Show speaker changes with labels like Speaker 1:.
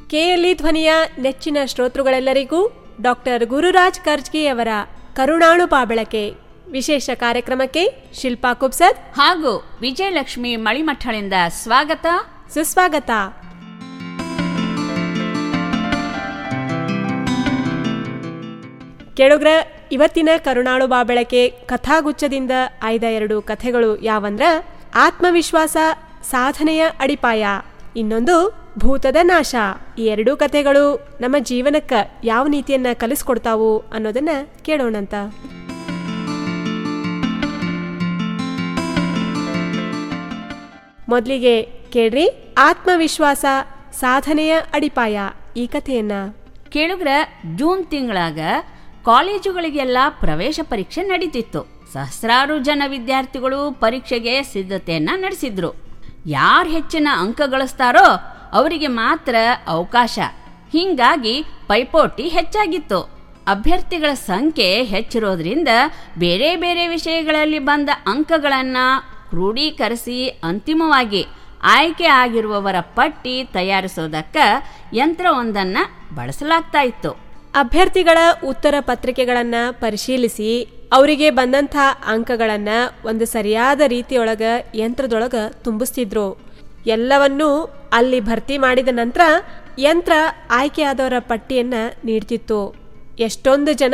Speaker 1: KLE ಧ್ವನಿಯ ನೆಚ್ಚಿನ ಶ್ರೋತೃಗಳೆಲ್ಲರಿಗೂ doctor Gururaj ಕರ್ಜ್ಗಿ ಅವರ ಕರುಣಾಳು ಪಾಬಳಕೆ ವಿಶೇಷ ಕಾರ್ಯಕ್ರಮಕ್ಕೆ ಶಿಲ್ಪಾ ಕುಬ್ಸದ್
Speaker 2: ಹಾಗೂ ವಿಜಯಲಕ್ಷ್ಮಿ ಮಳಿಮಠಳಿಂದ ಸ್ವಾಗತ
Speaker 1: ಸುಸ್ವಾಗತ ಕೇಳುಗ್ರ ಇವತ್ತಿನ ಕರುಣಾಳು ಬಾಬೆಳಕೆ ಕಥಾಗುಚ್ಛದಿಂದ ಆಯ್ದ ಎರಡು ಕಥೆಗಳು ಯಾವಂದ್ರ ಆತ್ಮವಿಶ್ವಾಸ ಸಾಧನೆಯ ಅಡಿಪಾಯ ಇನ್ನೊಂದು ಭೂತದ ನಾಶ ಈ ಎರಡೂ ಕಥೆಗಳು ನಮ್ಮ ಜೀವನಕ್ಕೆ ಯಾವ ನೀತಿಯನ್ನ ಕಲಿಸ್ಕೊಡ್ತಾವು ಅನ್ನೋದನ್ನ ಕೇಳೋಣಂತ ಮೊದಲಿಗೆ ಕೇಳ್ರಿ ಆತ್ಮವಿಶ್ವಾಸ ಸಾಧನೆಯ ಅಡಿಪಾಯ ಈ ಕಥೆಯನ್ನ
Speaker 2: ಕೇಳುಗ್ರ ಜೂನ್ ತಿಂಗಳಾಗ ಕಾಲೇಜುಗಳಿಗೆಲ್ಲ ಪ್ರವೇಶ ಪರೀಕ್ಷೆ ನಡೀತಿತ್ತು ಸಹಸ್ರಾರು ಜನ ವಿದ್ಯಾರ್ಥಿಗಳು ಪರೀಕ್ಷೆಗೆ ಸಿದ್ಧತೆಯನ್ನ ನಡೆಸಿದ್ರು ಯಾರು ಹೆಚ್ಚಿನ ಅಂಕ ಗಳಿಸ್ತಾರೋ ಅವರಿಗೆ ಮಾತ್ರ ಅವಕಾಶ ಹಿಂಗಾಗಿ ಪೈಪೋಟಿ ಹೆಚ್ಚಾಗಿತ್ತು ಅಭ್ಯರ್ಥಿಗಳ ಸಂಖ್ಯೆ ಹೆಚ್ಚಿರೋದ್ರಿಂದ ಬೇರೆ ಬೇರೆ ವಿಷಯಗಳಲ್ಲಿ ಬಂದ ಅಂಕಗಳನ್ನು ಕ್ರೋಢೀಕರಿಸಿ ಅಂತಿಮವಾಗಿ ಆಯ್ಕೆ ಆಗಿರುವವರ ಪಟ್ಟಿ ತಯಾರಿಸೋದಕ್ಕ ಯಂತ್ರವೊಂದನ್ನು ಬಳಸಲಾಗ್ತಾ ಇತ್ತು
Speaker 1: ಅಭ್ಯರ್ಥಿಗಳ ಉತ್ತರ ಪತ್ರಿಕೆಗಳನ್ನ ಪರಿಶೀಲಿಸಿ ಅವರಿಗೆ ಬಂದಂಥ ಅಂಕಗಳನ್ನ ಒಂದು ಸರಿಯಾದ ರೀತಿಯೊಳಗ ಯಂತ್ರದೊಳಗ ತುಂಬಿಸ್ತಿದ್ರು ಎಲ್ಲವನ್ನೂ ಅಲ್ಲಿ ಭರ್ತಿ ಮಾಡಿದ ನಂತರ ಯಂತ್ರ ಆಯ್ಕೆಯಾದವರ ಪಟ್ಟಿಯನ್ನ ನೀಡ್ತಿತ್ತು ಎಷ್ಟೊಂದು ಜನ